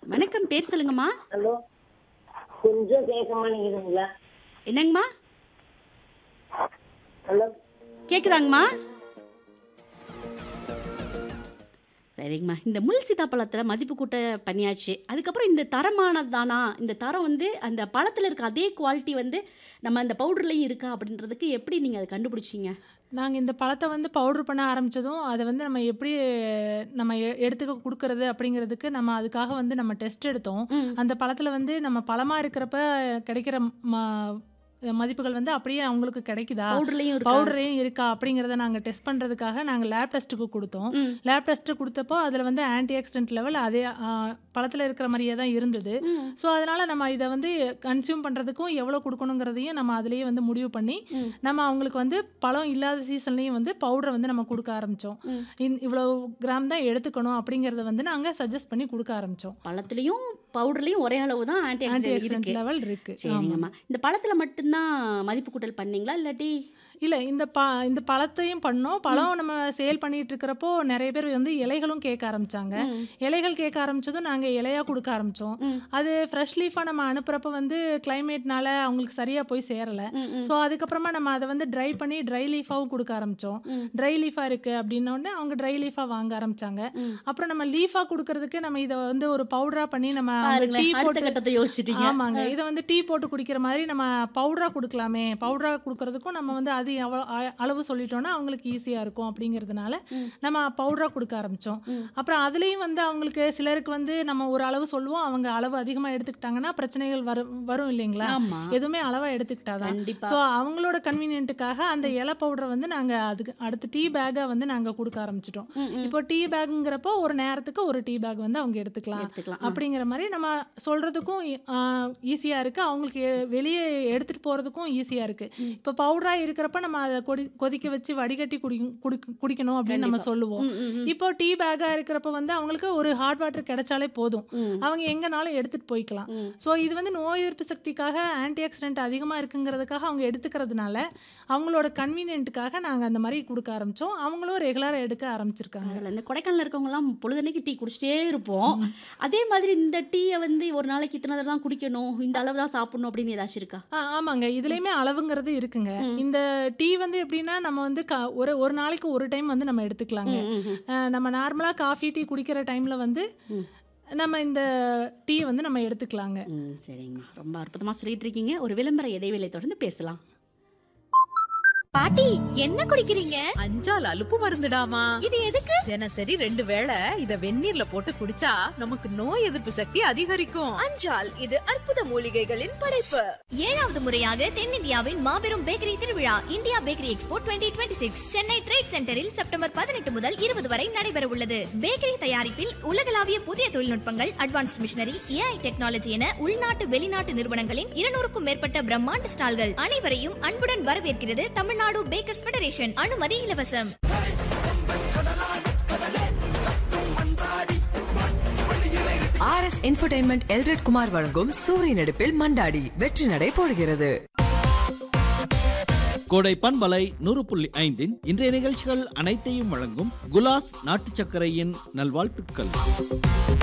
வணக்கம் பேர் சொல்லுங்கம்மா ஹலோ கொஞ்சம் கேட்க மாட்டேங்குதுங்களா என்னங்கம்மா ஹலோ கேக்குதாங்கம்மா சரிங்கம்மா இந்த முள் சீதாப்பழத்தில் மதிப்பு கூட்ட பண்ணியாச்சு அதுக்கப்புறம் இந்த தரமானதானா இந்த தரம் வந்து அந்த பழத்தில் இருக்க அதே குவாலிட்டி வந்து நம்ம அந்த பவுடர்லையும் இருக்கா அப்படின்றதுக்கு எப்படி நீங்கள் அதை கண்டுபிடிச்சீங்க நாங்கள் இந்த பழத்தை வந்து பவுடர் பண்ண ஆரம்பித்ததும் அதை வந்து நம்ம எப்படி நம்ம எ- எடுத்துக்க கொடுக்கறது அப்படிங்கிறதுக்கு நம்ம அதுக்காக வந்து நம்ம டெஸ்ட் எடுத்தோம் ம். அந்த பழத்தில் வந்து நம்ம பழமாக இருக்கிறப்ப கிடைக்கிற ம மதிப்புகள் வந்து அப்படியே அவங்களுக்கு கிடைக்குதா பவுடர்லையும் இருக்கா பவுடரையும் இருக்கா அப்படிங்கிறத நாங்கள் டெஸ்ட் பண்ணுறதுக்காக நாங்கள் லேப் டெஸ்ட்டுக்கு கொடுத்தோம் ம். லேப் டெஸ்ட்டு கொடுத்தப்போ அதில் வந்து ஆன்டி ஆக்சிடென்ட் லெவல் அதே பழத்தில் இருக்கிற மாதிரியே தான் இருந்தது ம். ஸோ அதனால் நம்ம இதை வந்து கன்சியூம் பண்ணுறதுக்கும் எவ்வளோ கொடுக்கணுங்கிறதையும் நம்ம அதிலேயே வந்து முடிவு பண்ணி ம். நம்ம அவங்களுக்கு வந்து பழம் இல்லாத சீசன்லேயும் வந்து பவுடரை வந்து நம்ம கொடுக்க ஆரம்பித்தோம் ம். இந் இவ்வளோ கிராம் தான் எடுத்துக்கணும் அப்படிங்கிறத வந்து நாங்கள் சஜஸ்ட் பண்ணி கொடுக்க ஆரம்பித்தோம் பழத்துலையும் பவுடர்லையும் ஒரே அளவு தான் ஆன்டி ஆன்டி ஆக்சிடென்ட் ஆக்சிடென்ட் இருக்கு லெவல் இருக்குது சரிங்கம்மா இந்த பழத்தில் மட்டும்தான் மதிப்பு கூட்டல் பண்ணீங்களா இல்லாட்டி இல்லை இந்த ப இந்த பழத்தையும் பண்ணோம் பழம் நம்ம சேல் பண்ணிட்டு இருக்கிறப்போ நிறைய பேர் வந்து இலைகளும் கேட்க ஆரம்பிச்சாங்க ம். இலைகள் கேட்க ஆரம்பிச்சதும் நாங்கள் இலையா கொடுக்க ஆரம்பித்தோம் ம். அது ஃப்ரெஷ் லீஃபாக நம்ம அனுப்புகிறப்ப வந்து கிளைமேட்னால அவங்களுக்கு சரியாக போய் சேரலை ம், ம். ஸோ அதுக்கப்புறமா நம்ம அதை வந்து ட்ரை பண்ணி ட்ரை லீஃபாகவும் கொடுக்க ஆரம்பித்தோம் ம். ட்ரை லீஃபாக இருக்குது அப்படின்னோடனே அவங்க ட்ரை லீஃபாக வாங்க ஆரம்பிச்சாங்க ம். அப்புறம் நம்ம லீஃபாக கொடுக்கறதுக்கு நம்ம இதை வந்து ஒரு பவுடராக பண்ணி நம்ம டீ பாருங்களேன் அடுத்த போட்டு கட்டத்தை யோசிச்சிட்டீங்க ஆமாங்க இதை வந்து டீ போட்டு குடிக்கிற மாதிரி நம்ம பவுடரா கொடுக்கலாமே பவுடரா கொடுக்கறதுக்கும் நம்ம வந்து அது எவ்வளோ அ- அளவு சொல்லிட்டோம்னா அவங்களுக்கு ஈஸியாக இருக்கும் அப்படிங்கிறதுனால ம். நம்ம பவுடரா கொடுக்க ஆரம்பித்தோம் ம். அப்புறம் அதுலேயும் வந்து அவங்களுக்கு சிலருக்கு வந்து நம்ம ஒரு அளவு சொல்லுவோம் அவங்க அளவு அதிகமாக எடுத்துக்கிட்டாங்கன்னா பிரச்சனைகள் வரும் வரும் இல்லைங்களா ஆமா எதுவுமே அளவாக எடுத்துக்கிட்டாதான் கண்டிப்பா ஸோ அவங்களோட கன்வீனியன்ட்டுக்காக அந்த இலை பவுடரை வந்து நாங்கள் அதுக்கு அடுத்து டீ பேக்காக வந்து நாங்கள் கொடுக்க ஆரம்பிச்சிட்டோம் ம், ம். இப்போ டீ பேக்குங்கிறப்போ ஒரு நேரத்துக்கு ஒரு டீ பேக் வந்து அவங்க எடுத்துக்கலாம் எடுத்துக்கலாம் ஆ. அப்படிங்கிற மாதிரி நம்ம சொல்கிறதுக்கும் ஈஸியாக இருக்குது அவங்களுக்கு எ- வெளியே எடுத்துகிட்டு போகிறதுக்கும் ஈஸியாக இருக்குது இப்போ பவுடராக இருக்கிறப்ப நம்ம அதை கொடி கொதிக்க வச்சு வடிகட்டி குடி குடி- குடிக்கணும் அப்படின்னு நம்ம கண்டிப்பா. சொல்லுவோம் ம், ம், ம். இப்போ டீ பேக்காக இருக்கிறப்ப வந்து அவங்களுக்கு ஒரு ஹாட் வாட்டர் கிடைச்சாலே போதும் ம். அவங்க எங்கேனாலும் எடுத்துகிட்டு போய்க்கலாம் ம். ஸோ இது வந்து நோய் எதிர்ப்பு சக்திக்காக ஆன்டி ஆக்சிடென்ட் அதிகமாக இருக்குங்கிறதுக்காக அவங்க எடுத்துக்கிறதுனால அவங்களோட கன்வீனியன்ட்டுக்காக நாங்கள் அந்த மாதிரி கொடுக்க ஆரம்பித்தோம் அவங்களும் ரெகுலராக எடுக்க ஆரம்பிச்சிருக்காங்க பரவாயில்ல. இந்த கொடைக்கானல் இருக்கவங்கலாம் பொழுதன்னைக்கு டீ குடிச்சிட்டே இருப்போம் அதே மாதிரி இந்த டீயை வந்து ஒரு நாளைக்கு இத்தனை தடவை தான் குடிக்கணும் இந்த அளவு தான் சாப்பிடணும் அப்படின்னு ஏதாச்சும் இருக்கா ஆ ஆமாங்க இதுலேயுமே அளவுங்கிறது இருக்குங்க இந்த டீ வந்து எப்படின்னா நம்ம வந்து க ஒரு ஒரு நாளைக்கு ஒரு டைம் வந்து நம்ம எடுத்துக்கலாங்க ம், ம், ம். அஹ் நம்ம நார்மலாக காஃபி டீ குடிக்கிற டைமில் வந்து ம். நம்ம இந்த டீ வந்து நம்ம எடுத்துக்கலாங்க ம் சரிங்கம்மா ரொம்ப அற்புதமாக சொல்லிட்டு இருக்கீங்க ஒரு விளம்பர இடைவேளை தொடர்ந்து பேசலாம் பாட்டி என்ன குடிக்கிறீங்க அஞ்சால் அலுப்பு மருந்துடாமா இது எதுக்கு தினசரி ரெண்டு வேளை இத வெந்நீர்ல போட்டு குடிச்சா நமக்கு நோய் எதிர்ப்பு சக்தி அதிகரிக்கும் அஞ்சால் இது அற்புத மூலிகைகளின் படைப்பு ஏழாவது முறையாக தென்னிந்தியாவின் மாபெரும் பேக்கரி திருவிழா India bakery expo 2026 Chennai trade சென்டரில் செப்டம்பர் பதினெட்டு முதல் இருபது வரை நடைபெற உள்ளது பேக்கரி தயாரிப்பில் உலகளாவிய புதிய தொழில்நுட்பங்கள் அட்வான்ஸ்ட் மிஷினரி ஏஐ டெக்னாலஜி என உள்நாட்டு வெளிநாட்டு நிறுவனங்களின் இருநூறுக்கும் மேற்பட்ட பிரம்மாண்ட ஸ்டால்கள் அனைவரையும் அன்புடன் வரவேற்கிறது தமிழ்நாடு பேக்கர்ஸ் ஃபெடரேஷன் அனுமதி இலவசம் R S entertainment Elred Kumar வழங்கும் சூரிய நடிப்பில் மண்டாடி வெற்றி நடை போடுகிறது கோடை பண்பலை நூறு புள்ளி ஐந்தின் இன்றைய நிகழ்ச்சிகள் அனைத்தையும் வழங்கும் குலாஸ் நாட்டு சர்க்கரையின் நல்வாழ்த்துக்கள்